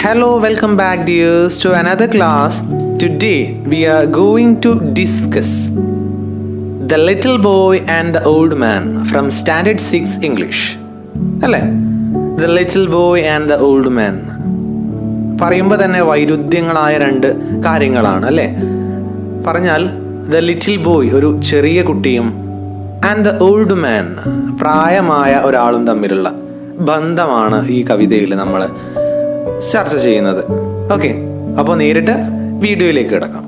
Hello, welcome back, dears, to another class. Today we are going to discuss The Little Boy and the Old Man from Standard 6 English. അല്ലേ the little boy and the old man പറയുമ്പോൾ തന്നെ വൈരുദ്ധ്യങ്ങളായ രണ്ട് കാര്യങ്ങളാണ് അല്ലേ പറഞ്ഞാൽ the little boy ഒരു ചെറിയ കുട്ടിയും ആൻഡ് ദ ഓൾഡ് മാൻ പ്രായമായ ഒരാളും തമ്മിലുള്ള ബന്ധമാണ് ഈ കവിതയിൽ നമ്മൾ ചർച്ച ചെയ്യുന്നത് ഓക്കെ അപ്പോൾ നേരിട്ട് വീഡിയോയിലേക്ക് കിടക്കാം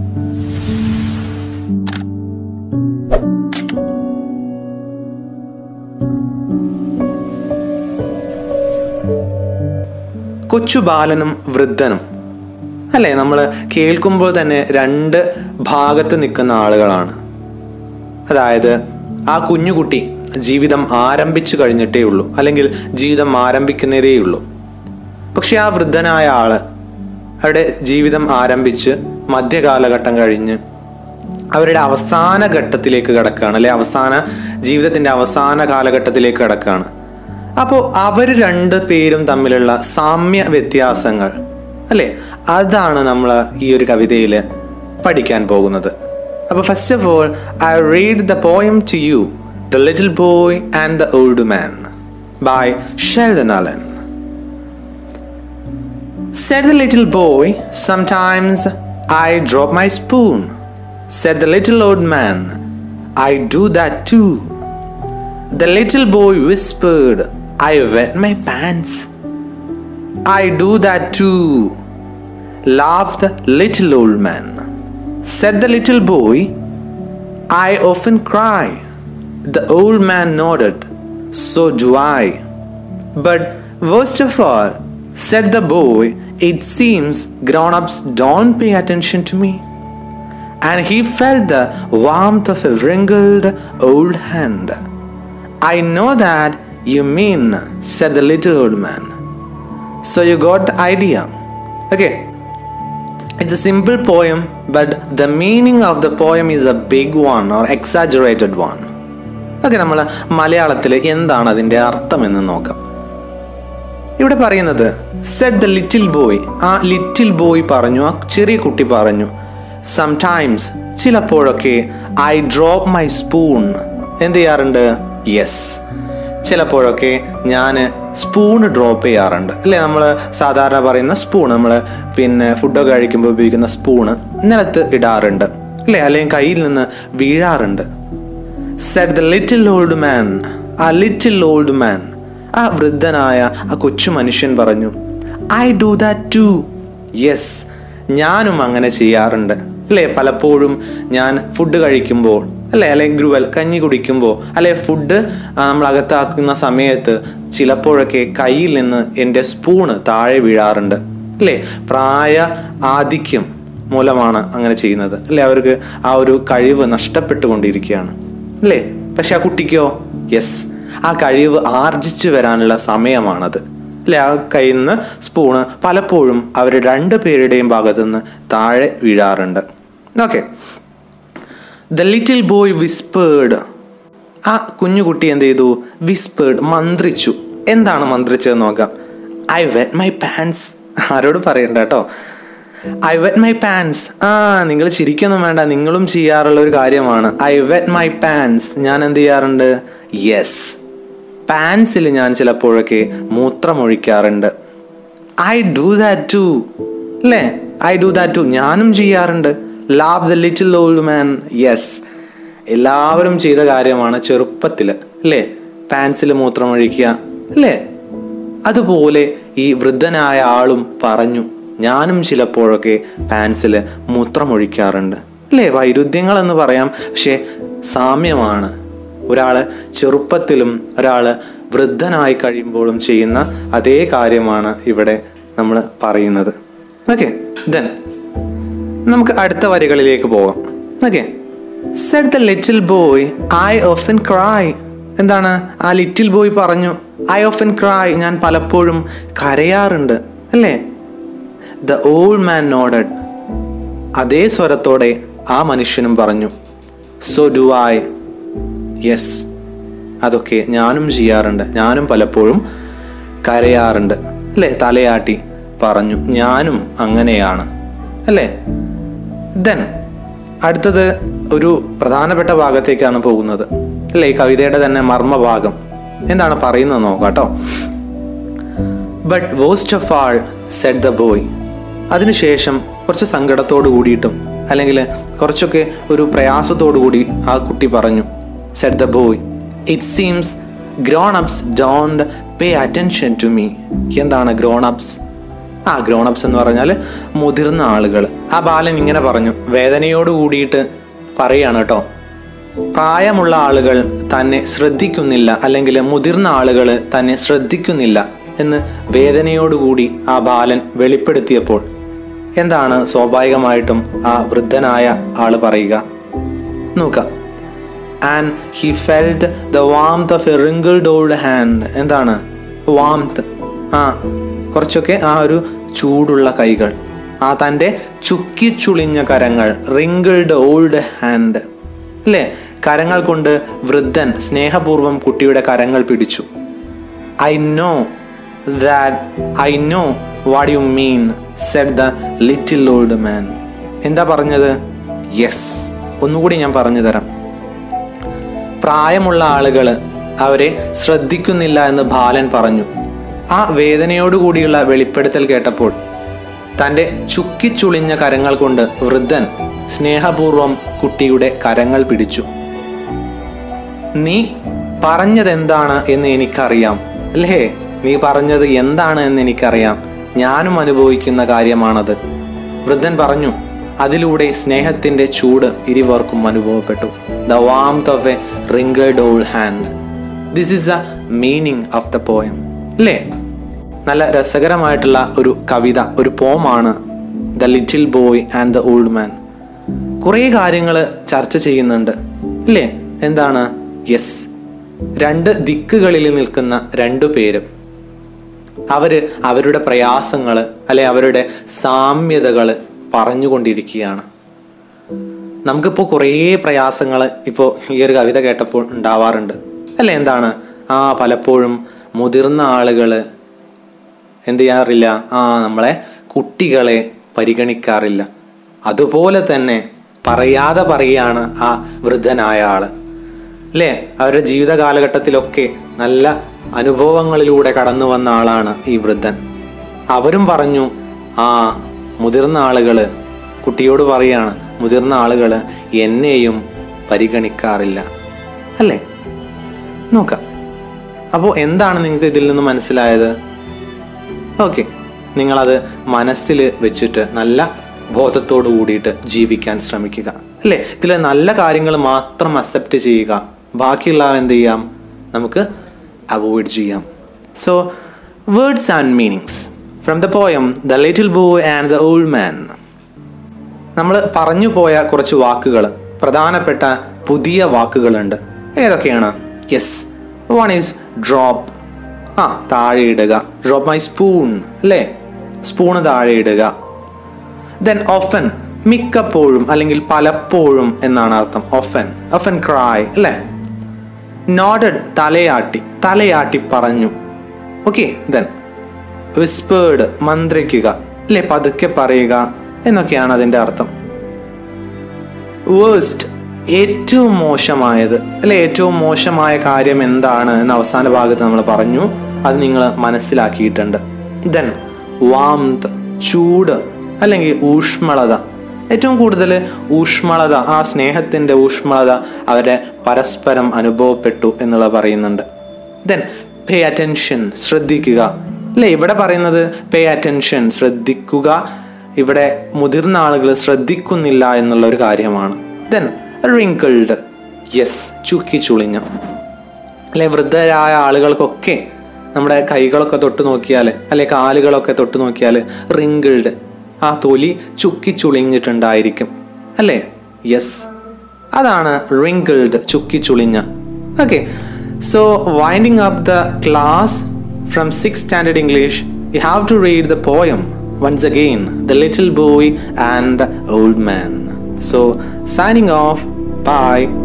കൊച്ചു ബാലനും വൃദ്ധനും അല്ലേ നമ്മൾ കേൾക്കുമ്പോൾ തന്നെ രണ്ട് ഭാഗത്ത് നിൽക്കുന്ന ആളുകളാണ് അതായത് ആ കുഞ്ഞുകുട്ടി ജീവിതം ആരംഭിച്ചു കഴിഞ്ഞിട്ടേ ഉള്ളൂ അല്ലെങ്കിൽ ജീവിതം ആരംഭിക്കുന്നതേ ഉള്ളൂ പക്ഷെ ആ വൃദ്ധനായ ആള് അവരുടെ ജീവിതം ആരംഭിച്ച് മധ്യകാലഘട്ടം കഴിഞ്ഞ് അവരുടെ അവസാന ഘട്ടത്തിലേക്ക് കിടക്കുകയാണ് അല്ലെ അവസാന ജീവിതത്തിന്റെ അവസാന കാലഘട്ടത്തിലേക്ക് കിടക്കുകയാണ് അപ്പോൾ അവർ രണ്ട് പേരും തമ്മിലുള്ള സാമ്യ വ്യത്യാസങ്ങൾ അല്ലേ അതാണ് നമ്മൾ ഈ ഒരു കവിതയിൽ പഠിക്കാൻ പോകുന്നത് അപ്പോൾ first of all I read the poem to you the little boy and the old man by Sheldon Allen Said the little boy, Sometimes I drop my spoon. Said the little old man, I do that too. The little boy whispered, I wet my pants. I do that too. Laughed the little old man. Said the little boy, I often cry. The old man nodded, So do I. But worst of all, said the boy, it seems grown ups don't pay attention to me. And he felt the warmth of a wrinkled old hand. I know that you mean, said the little old man. So you got the idea. Okay. It's a simple poem, but the meaning of the poem is a big one or exaggerated one. Okay നമ്മൾ മലയാളത്തിൽ എന്താണ് അതിൻ്റെ അർത്ഥം എന്ന് നോക്കാം ഇവിടെ പറയുന്നത് said the little boy ആ ലിറ്റിൽ ബോയ് പറഞ്ഞു ആ ചെറിയ കുട്ടി പറഞ്ഞു സംടൈംസ് ചിലപ്പോഴൊക്കെ ഐ ഡ്രോപ്പ് മൈ സ്പൂൺ എന്ത് ചെയ്യാറുണ്ട് യെസ് ചിലപ്പോഴൊക്കെ ഞാൻ സ്പൂൺ ഡ്രോപ്പ് ചെയ്യാറുണ്ട് അല്ലേ നമ്മൾ സാധാരണ പറയുന്ന സ്പൂൺ നമ്മൾ പിന്നെ ഫുഡൊക്കെ കഴിക്കുമ്പോൾ ഉപയോഗിക്കുന്ന സ്പൂണ് നിലത്ത് ഇടാറുണ്ട് അല്ലേ അല്ലെങ്കിൽ കയ്യിൽ നിന്ന് വീഴാറുണ്ട് said the little old man ആ ലിറ്റിൽ ഓൾഡ് മാൻ ആ വൃദ്ധനായ ആ കൊച്ചു മനുഷ്യൻ പറഞ്ഞു I do that too yes ഞാനും അങ്ങനെ ചെയ്യാറുണ്ട് അല്ലേ പലപ്പോഴും ഞാൻ ഫുഡ് കഴിക്കുമ്പോൾ അല്ലേ അല്ലെങ്കിൽ ഗ്രുവൽ കഞ്ഞി കുടിക്കുമ്പോൾ അല്ലെ ഫുഡ് നമ്മൾ അകത്താക്കുന്ന സമയത്ത് ചിലപ്പോഴൊക്കെ കയ്യിൽ നിന്ന് എൻ്റെ സ്പൂണ് താഴെ വീഴാറുണ്ട് അല്ലേ പ്രായ ആധിക്യം മൂലമാണ് അങ്ങനെ ചെയ്യുന്നത് അല്ലേ അവർക്ക് ആ ഒരു കഴിവ് നഷ്ടപ്പെട്ടുകൊണ്ടിരിക്കുകയാണ് അല്ലേ പക്ഷെ ആ കുട്ടിക്കോ യെസ് ആ കഴിവ് ആർജിച്ചു വരാനുള്ള സമയമാണത് അല്ലെ ആ കയ്യിൽ നിന്ന് സ്പൂണ് പലപ്പോഴും അവർ രണ്ട് പേരുടെയും ഭാഗത്തു നിന്ന് താഴെ വീഴാറുണ്ട് okay the little boy whispered ആ കുഞ്ഞുകുട്ടി എന്ത് ചെയ്തു വിസ്പേർഡ് മന്ത്രിച്ചു എന്താണ് മന്ത്രിച്ചതെന്ന് നോക്കാം ഐ വെറ്റ് മൈ പാൻസ് ആരോട് പറയണ്ട കേട്ടോ ഐ വെറ്റ് മൈ പാൻസ് ആ നിങ്ങൾ ചിരിക്കൊന്നും വേണ്ട നിങ്ങളും ചെയ്യാറുള്ള ഒരു കാര്യമാണ് ഐ വെറ്റ് മൈ പാൻസ് ഞാൻ എന്ത് ചെയ്യാറുണ്ട് യെസ് പാൻസിൽ ഞാൻ ചിലപ്പോഴൊക്കെ മൂത്രമൊഴിക്കാറുണ്ട് ഐ ഡു ദാറ്റ് ടു അല്ലേ ഐ ഡു ദാറ്റ് ടു ഞാനും ചെയ്യാറുണ്ട് laughed the little old man yes എല്ലാവരും ചെയ്ത കാര്യമാണ് ചെറുപ്പത്തിൽ അല്ലേ പാൻസിൽ മൂത്രമൊഴിക്കുക അല്ലേ അതുപോലെ ഈ വൃദ്ധനായ ആളും പറഞ്ഞു ഞാനും ചിലപ്പോഴൊക്കെ പാൻസിൽ മൂത്രമൊഴിക്കാറുണ്ട് അല്ലേ വൈരുദ്ധ്യങ്ങൾ എന്ന് പറയാം പക്ഷേ സാമ്യമാണ് ഒരാൾ ചെറുപ്പത്തിലും ഒരാൾ വൃദ്ധനായി കഴിയുമ്പോഴും ചെയ്യുന്ന അതേ കാര്യമാണ് ഇവിടെ നമ്മൾ പറയുന്നത് ഓക്കെ ദെൻ നമുക്ക് അടുത്ത വരികളിലേക്ക് പോകാം okay said the little boy I often cry എന്താണ് ആ ലിറ്റിൽ ബോയ് പറഞ്ഞു ഐ ഓഫൻ ക്രൈ ഞാൻ പലപ്പോഴും കരയാറുണ്ട് അല്ലേ ദ ഓൾഡ് മാൻ നോഡഡ് അതേ സ്വരത്തോടെ ആ മനുഷ്യനും പറഞ്ഞു സോ ഡു ഐ യെസ് അതൊക്കെ ഞാനും ചെയ്യാറുണ്ട് ഞാനും പലപ്പോഴും കരയാറുണ്ട് അല്ലേ തലയാട്ടി പറഞ്ഞു ഞാനും അങ്ങനെയാണ് അല്ലേ ദെൻ അടുത്തത് ഒരു പ്രധാനപ്പെട്ട ഭാഗത്തേക്കാണ് പോകുന്നത് അല്ലേ ഈ കവിതയുടെ തന്നെ മർമ്മഭാഗം എന്താണ് പറയുന്നത് നോക്കാം കേട്ടോ but worst of all said the boy അതിനുശേഷം കുറച്ച് സങ്കടത്തോട് കൂടിയിട്ടും അല്ലെങ്കിൽ കുറച്ചൊക്കെ ഒരു പ്രയാസത്തോടു കൂടി ആ കുട്ടി പറഞ്ഞു said the boy it seems grown ups don't pay attention to me എന്താണ് ഗ്രോൺ അപ്സ് ആ ഗ്രോൺ അപ്സ് എന്ന് പറഞ്ഞാൽ മുതിർന്ന ആളുകൾ ആ ബാലൻ ഇങ്ങനെ പറഞ്ഞു വേദനയോട് കൂടിയിട്ട് പറയാണ് കേട്ടോ പ്രായമുള്ള ആളുകൾ തന്നെ ശ്രദ്ധിക്കുന്നില്ല അല്ലെങ്കിൽ മുതിർന്ന ആളുകൾ തന്നെ ശ്രദ്ധിക്കുന്നില്ല എന്ന് വേദനയോടുകൂടി ആ ബാലൻ വെളിപ്പെടുത്തിയപ്പോൾ എന്താണ് സ്വാഭാവികമായിട്ടും ആ വൃദ്ധനായ ആള് പറയുക നോക്കാം and he felt the warmth of a wrinkled old hand എന്താണ് വാംത് ആ കുറച്ചൊക്കെ ആ ഒരു ചൂടുള്ള കൈകൾ ആ തൻ്റെ ചുക്കിച്ചുളിഞ്ഞ കരങ്ങൾ റിങ്കിൾഡ് ഓൾഡ് ഹാൻഡ് അല്ലേ കരങ്ങൾ കൊണ്ട് വൃദ്ധൻ സ്നേഹപൂർവ്വം കുട്ടിയുടെ കരങ്ങൾ പിടിച്ചു I know that I know what you mean said the little old man എന്താ പറഞ്ഞത് യെസ് ഒന്നുകൂടി ഞാൻ പറഞ്ഞു തരാം പ്രായമുള്ള ആളുകൾ അവരെ ശ്രദ്ധിക്കുന്നില്ല എന്ന് ബാലൻ പറഞ്ഞു ആ വേദനയോടുകൂടിയുള്ള വെളിപ്പെടുത്തൽ കേട്ടപ്പോൾ തൻ്റെ ചുക്കിച്ചുളിഞ്ഞ കരങ്ങൾ കൊണ്ട് വൃദ്ധൻ സ്നേഹപൂർവം കുട്ടിയുടെ കരങ്ങൾ പിടിച്ചു നീ പറഞ്ഞതെന്താണ് എന്ന് എനിക്കറിയാം അല്ലേ നീ പറഞ്ഞത് എന്താണ് എന്ന് എനിക്കറിയാം ഞാനും അനുഭവിക്കുന്ന കാര്യമാണത് വൃദ്ധൻ പറഞ്ഞു അതിലൂടെ സ്നേഹത്തിന്റെ ചൂട് ഇരുവർക്കും അനുഭവപ്പെട്ടു the warmth of a wrinkled old hand this is a meaning of the poem അല്ലേ നല്ല രസകരമായിട്ടുള്ള ഒരു കവിത ഒരു പോമാണ് the little boy and the old man കുറേ കാര്യങ്ങൾ ചർച്ച ചെയ്യുന്നുണ്ട് അല്ലേ എന്താണ് യെസ് രണ്ട് ദിക്കുകളിൽ നിൽക്കുന്ന രണ്ടു പേരും അവര് അവരുടെ പ്രയാസങ്ങൾ അല്ലെ അവരുടെ സാമ്യതകൾ പറഞ്ഞുകൊണ്ടിരിക്കുകയാണ് നമുക്കിപ്പോൾ കുറേ പ്രയാസങ്ങൾ ഇപ്പോൾ ഈ ഒരു കവിത കേട്ടപ്പോൾ ഉണ്ടാവാറുണ്ട് അല്ലേ എന്താണ് ആ പലപ്പോഴും മുതിർന്ന ആളുകൾ എന്ത് ചെയ്യാറില്ല ആ നമ്മളെ കുട്ടികളെ പരിഗണിക്കാറില്ല അതുപോലെ തന്നെ പറയാതെ പറയാണ് ആ വൃദ്ധനായ ആള് അല്ലേ അവരുടെ ജീവിത കാലഘട്ടത്തിലൊക്കെ നല്ല അനുഭവങ്ങളിലൂടെ കടന്നു വന്ന ആളാണ് ഈ വൃദ്ധൻ അവരും പറഞ്ഞു ആ മുതിർന്ന ആളുകള് കുട്ടിയോട് പറയാണ് മുതിർന്ന ആളുകള് എന്നെയും പരിഗണിക്കാറില്ല അല്ലേ നോക്കാം അപ്പോൾ എന്താണ് നിങ്ങൾക്ക് ഇതിൽ നിന്ന് മനസ്സിലായത് ഓക്കെ നിങ്ങളത് മനസ്സിൽ വെച്ചിട്ട് നല്ല ബോധത്തോട് കൂടിയിട്ട് ജീവിക്കാൻ ശ്രമിക്കുക അല്ലേ ഇതിലെ നല്ല കാര്യങ്ങൾ മാത്രം അക്സെപ്റ്റ് ചെയ്യുക ബാക്കിയുള്ളവ എന്ത് ചെയ്യാം നമുക്ക് അവോയ്ഡ് ചെയ്യാം so words and meanings from the poem the little boy and the old man നമ്മൾ പറഞ്ഞു പോയ കുറച്ച് വാക്കുകൾ പ്രധാനപ്പെട്ട പുതിയ വാക്കുകളുണ്ട് ഏതൊക്കെയാണ് യെസ് വൺ ഈസ് ഡ്രോപ്പ് ആ താഴെ ഇടുക ഡ്രോപ്പ് മൈ സ്പൂൺ അല്ലേ സ്പൂണ് താഴെ ഇടുക ദെൻ ഒഫൻ മിക്കപ്പോഴും അല്ലെങ്കിൽ പലപ്പോഴും എന്നാണ് അർത്ഥം ഒഫൻ ഒഫൻ ക്രായ് അല്ലേ നോഡഡ് തലയാട്ടി തലയാട്ടി പറഞ്ഞു ഓക്കെ ദെൻ വിസ്പേർഡ് മന്ത്രിക്കുക അല്ലെ പതുക്കെ പറയുക എന്നൊക്കെയാണ് അതിൻ്റെ അർത്ഥം വേസ്റ്റ് ഏറ്റവും മോശമായത് അല്ലെ ഏറ്റവും മോശമായ കാര്യം എന്താണ് എന്ന് അവസാന ഭാഗത്ത് നമ്മൾ പറഞ്ഞു അത് നിങ്ങൾ മനസ്സിലാക്കിയിട്ടുണ്ട് ദെൻ വാംത് ചൂട് അല്ലെങ്കിൽ ഊഷ്മളത ഏറ്റവും കൂടുതൽ ഊഷ്മളത ആ സ്നേഹത്തിൻ്റെ ഊഷ്മളത അവരെ പരസ്പരം അനുഭവപ്പെട്ടു എന്നുള്ളത് പറയുന്നുണ്ട് ദെൻ പേ അറ്റൻഷൻ ശ്രദ്ധിക്കുക അല്ലേ ഇവിടെ പറയുന്നത് പേ അറ്റൻഷൻ ശ്രദ്ധിക്കുക ഇവിടെ മുതിർന്ന ആളുകൾ ശ്രദ്ധിക്കുന്നില്ല എന്നുള്ള ഒരു കാര്യമാണ് ദെൻ റിങ്കിൾഡ് യെസ് ചുക്കി ചുളിഞ്ഞ അല്ലെ വൃദ്ധരായ ആളുകൾക്കൊക്കെ നമ്മുടെ കൈകളൊക്കെ തൊട്ട് നോക്കിയാൽ അല്ലെ കാലുകളൊക്കെ തൊട്ട് നോക്കിയാൽ റിങ്കിൾഡ് ആ തൊലി ചുക്കി ചുളിഞ്ഞിട്ടുണ്ടായിരിക്കും അല്ലേ യെസ് അതാണ് റിങ്കിൾഡ് ചുക്കി ചുളിഞ്ഞ okay so winding up the class from six standard English you have to read the poem once again the little boy and the old man so signing off bye